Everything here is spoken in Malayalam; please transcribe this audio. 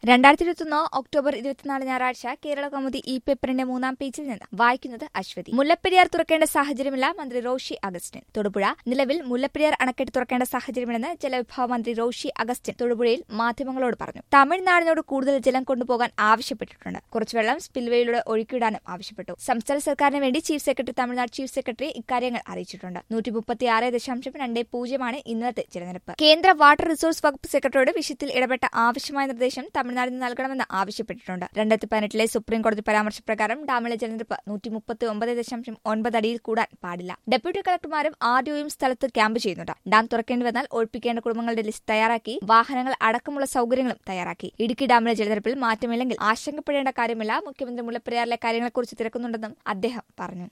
രണ്ടായിരത്തി ഇരുപത്തൊന്ന് ഒക്ടോബർ ഇരുപത്തിനാല് ഞായറാഴ്ച കേരള കൗമുദി ഇ പേപ്പറിന്റെ മൂന്നാം പേജിൽ നിന്ന് വായിക്കുന്നത് അശ്വതി മുല്ലപ്പെരിയാർ തുറക്കേണ്ട സാഹചര്യമില്ല മന്ത്രി റോഷി അഗസ്റ്റിൻ തൊടുപുഴ നിലവിൽ മുല്ലപ്പെരിയാർ അണക്കെട്ട് തുറക്കേണ്ട സാഹചര്യമില്ലെന്ന് ജലവിഭവ മന്ത്രി റോഷി അഗസ്റ്റിൻ തൊടുപുഴയിൽ മാധ്യമങ്ങളോട് പറഞ്ഞു തമിഴ്നാടിനോട് കൂടുതൽ ജലം കൊണ്ടുപോകാൻ ആവശ്യപ്പെട്ടിട്ടുണ്ട് കുറച്ച് വെള്ളം സ്പിൽവേയിലൂടെ ഒഴുക്കിവിടാനും ആവശ്യപ്പെട്ടു സംസ്ഥാന സർക്കാരിന് വേണ്ടി chief secretary Tamil Nadu chief secretary ഇക്കാര്യങ്ങൾ അറിയിച്ചിട്ടുണ്ട് നൂറ്റി മുപ്പത്തിയാറ് ദശാംശം രണ്ട് പൂജ്യമാണ് ഇന്നത്തെ ജലനിരപ്പ് കേന്ദ്ര വാട്ടർ റിസോഴ്സ് വകുപ്പ് സെക്രട്ടറിയോട് വിഷയത്തിൽ ഇടപെട്ട ആവശ്യമായ നിർദ്ദേശം തമിഴ്നാടിന് നൽകണമെന്ന് ആവശ്യപ്പെട്ടിട്ടുണ്ട് രണ്ടായിരത്തി പതിനെട്ടിലെ സുപ്രീം കോടതി പരാമർശപ്രകാരം ഡാമിലെ ജലനിരപ്പ് നൂറ്റി മുപ്പത്തി ഒമ്പത് ദശാംശം ഒൻപത് അടിയിൽ കൂടാൻ പാടില്ല ഡെപ്യൂട്ടി കളക്ടർമാരും ആർ ഡിഒയും സ്ഥലത്ത് ക്യാമ്പ് ചെയ്യുന്നുണ്ട് ഡാം തുറക്കേണ്ടി വന്നാൽ ഒഴിപ്പിക്കേണ്ട കുടുംബങ്ങളുടെ ലിസ്റ്റ് തയ്യാറാക്കി വാഹനങ്ങൾ അടക്കമുള്ള സൗകര്യങ്ങളും തയ്യാറാക്കി ഇടുക്കി ഡാമിലെ ജലനിരപ്പിൽ മാറ്റമില്ലെങ്കിൽ ആശങ്കപ്പെടേണ്ട കാര്യമില്ല മുഖ്യമന്ത്രി മുല്ലപ്പെരിയാറിലെ കാര്യങ്ങളെക്കുറിച്ച് തിരക്കുന്നുണ്ടെന്നും അദ്ദേഹം പറഞ്ഞു